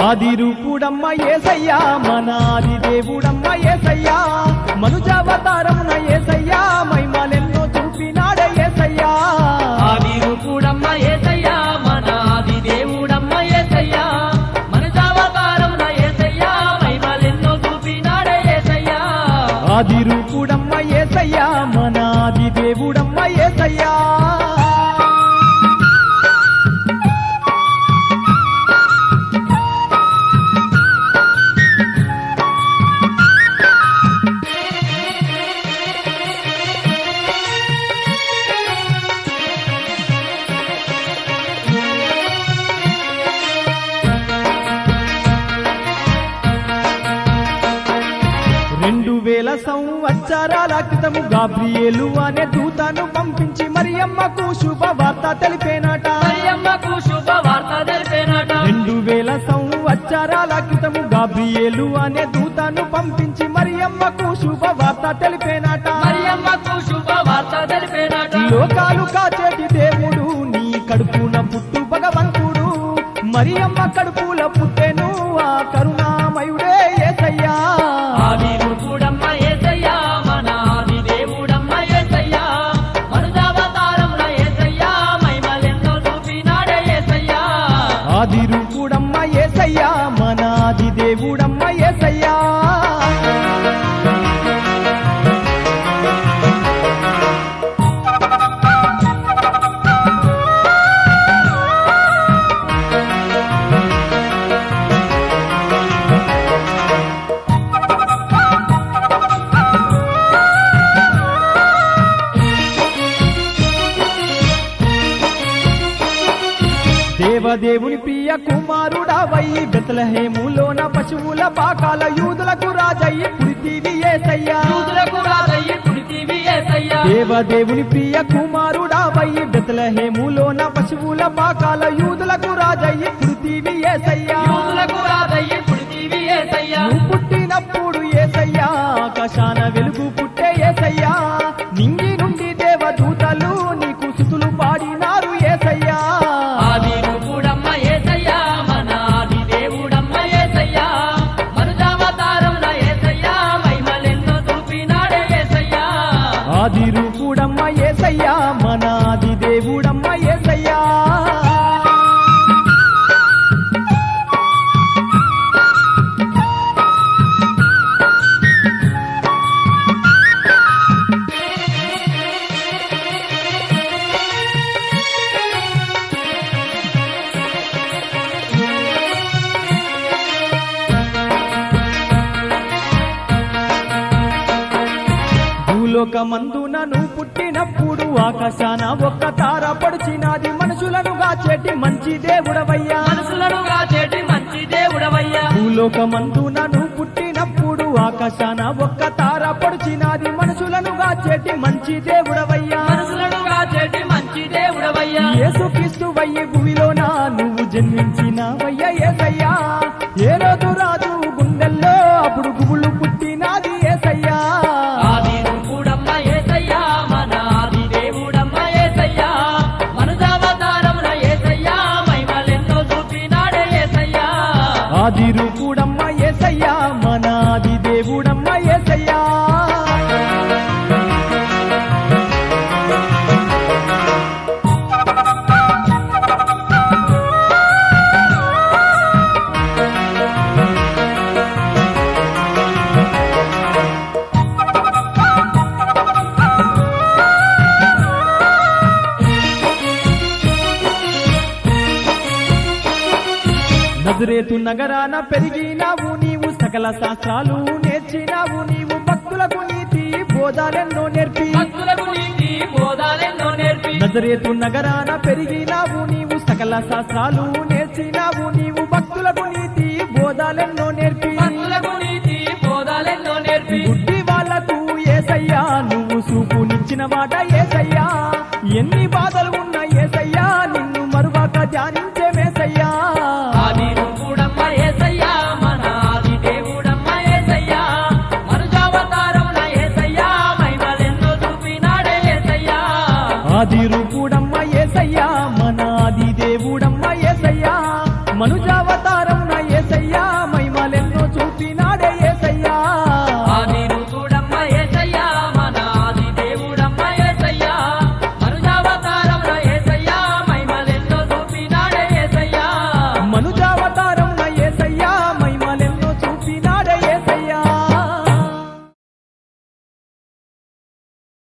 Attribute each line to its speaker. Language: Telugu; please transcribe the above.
Speaker 1: ఆది రూపుడమ్మ ఏసయ్యా మన ఆది దేవుడమ్మ ఏసయ్యా మనుజావతారమున ఏసయ్యా మైమలెన్నో చూపినాడే ఏసయ్యా
Speaker 2: ఆది రూపుడమ్మ ఏసయ్యా మన ఆది దేవుడమ్మ ఏసయ్యా మన జావతారమున ఏసయ్యా మహిమలెన్నో చూపినాడే ఏసయ్యా
Speaker 1: ఆది రూపుడమ్మ ఏసయ్యా మన ఆది దేవుడమ్మ ఏసయ్యా రెండు వేల సంవత్సరాల క్రితము గాబ్రియేలు అనే దూతను పంపించి మరియమ్మకు శుభవార్త తెలిపేనట
Speaker 2: మరియమ్మకు శుభవార్త తెలిపేనట
Speaker 1: రెండు వేల సంవత్సరాల క్రితము గాబ్రియేలు అనే దూతను పంపించి మరియమ్మకు శుభవార్త తెలిపేనట
Speaker 2: మరియమ్మకు శుభవార్త తెలిపేనట
Speaker 1: లోకాలు కాచేటి దేవుడు నీ కడుపున పుట్టు భగవంతుడు మరియమ్మ కడుపుల పుట్టెను ఆ కరుణామయుడే ఏసయ్యా
Speaker 2: ఆది రూపుడమ్మ ఏసయ్యా మన ఆది దేవుడమ్మ ఏసయ్యా మన జావతారమున ఏసయ్యా మహిమలెన్నో చూపినాడే ఏసయ్యా
Speaker 1: ఆది రూపుడమ్మ ఏసయ్యా మన ఆది దేవుడమ్మ ఏసయ్యా దేవదేవుని ప్రియ కుమారుడవై బెతలహేములోన పశువుల పాకాల యూదులకు రాజయ్యి పురితీవి ఏసయ్యా
Speaker 2: యూదులకు రాజయ్యి పుడితివి ఏసయ్యా
Speaker 1: దేవదేవుని ప్రియ కుమారుడవై బెతలహేములోన పశువుల పాకాల యూదులకు రాజయ్యి పురితీవి ఏసయ్యా
Speaker 2: యూదులకు రాజయ్యి పుడితివి ఏసయ్యా
Speaker 1: నువ్వు పుట్టినప్పుడు ఏసయ్యా ఆకాశాన వెలుగు పుట్టే ఏసయ్యా నింగి నుండి దేవదూతలు నీకు సుతులు పాడినారు ఏసయ్యా
Speaker 2: ఆది రూపుడమ్మ ఏసయ్యా మన ఆది దేవుడమ్మ ఏసయ్యా మన జావతారమున ఏసయ్యా మహిమలెన్నో చూపినాడే ఏసయ్యా
Speaker 1: ఆది రూపుడమ్మ ఏసయ్యా మన ఆది దేవుడమ్మ ఏసయ్యా భూలోకమందున నువ్వు పుట్టినప్పుడు ఆకాశాన ఒక్క తార పడిచినాది మనుషులను గాచేటి మంచి దేవుడవయ్యా
Speaker 2: మనసులను కాచేటి మంచి దేవుడవయ్యా
Speaker 1: భూలోకమందున నువ్వు పుట్టినప్పుడు ఆకాశాన ఒక్క తార పడిచినాది మనుషులను గాచేటి మంచి దేవుడవయ్యా
Speaker 2: మనసులను కాచేటి మంచి దేవుడవయ్యా
Speaker 1: యేసుక్రీస్తు వయ్యి భూమిలోన నువ్వు జన్మించినవయ్య ఏసయ్యా ఏ రోజు రాజు గుండెల్లో అప్పుడు గుబులు పుట్టినాది ఏసయ్యా
Speaker 2: ఆది రూపుడమ్మ ఏసయ్యా మన ఆది దేవుడమ్మ ఏసయ్యా మన జావతారమున ఏసయ్యా మహిమలెన్నో చూపినాడే ఏసయ్యా
Speaker 1: ఆది రూపుడమ్మ ఏసయ్యా మన ఆది దేవుడమ్మ ఏసయ్యా నజరేతు నగరాన పెరిగినావు నీవు సకల శాస్త్రాలు నేర్చినావు నీవు భక్తులకు నీతి బోధాలెన్నో నేర్పి
Speaker 2: భక్తులకు నీతి బోధాలెన్నో నేర్పి
Speaker 1: నజరేతు నగరాన పెరిగినావు నీవు సకల శాస్త్రాలు నేర్చినావు నీవు భక్తులకు నీతి బోధాలెన్నో నేర్పి
Speaker 2: భక్తులకు నీతి బోధాలెన్నో నేర్పి
Speaker 1: బుద్ధి వాళ్లకు ఏసయ్యా నువ్వు చూపునిచ్చిన మాట ఏసయ్యా ఎన్ని బాధలు ఉన్న ఏసయ్యా నిన్ను మరువాక ధ్యానించే మేసయ్యా
Speaker 2: ఆది రూపుడమ్మ ఏసయ్యా మన ఆది దేవుడమ్మ ఏసయ్యా మన జావతారమున ఏసయ్యా మహిమలెన్నో చూపినాడే ఏసయ్యా
Speaker 1: ఆది రూపుడమ్మ ఏసయ్యా మన ఆది దేవుడమ్మ ఏసయ్యా మనుజావ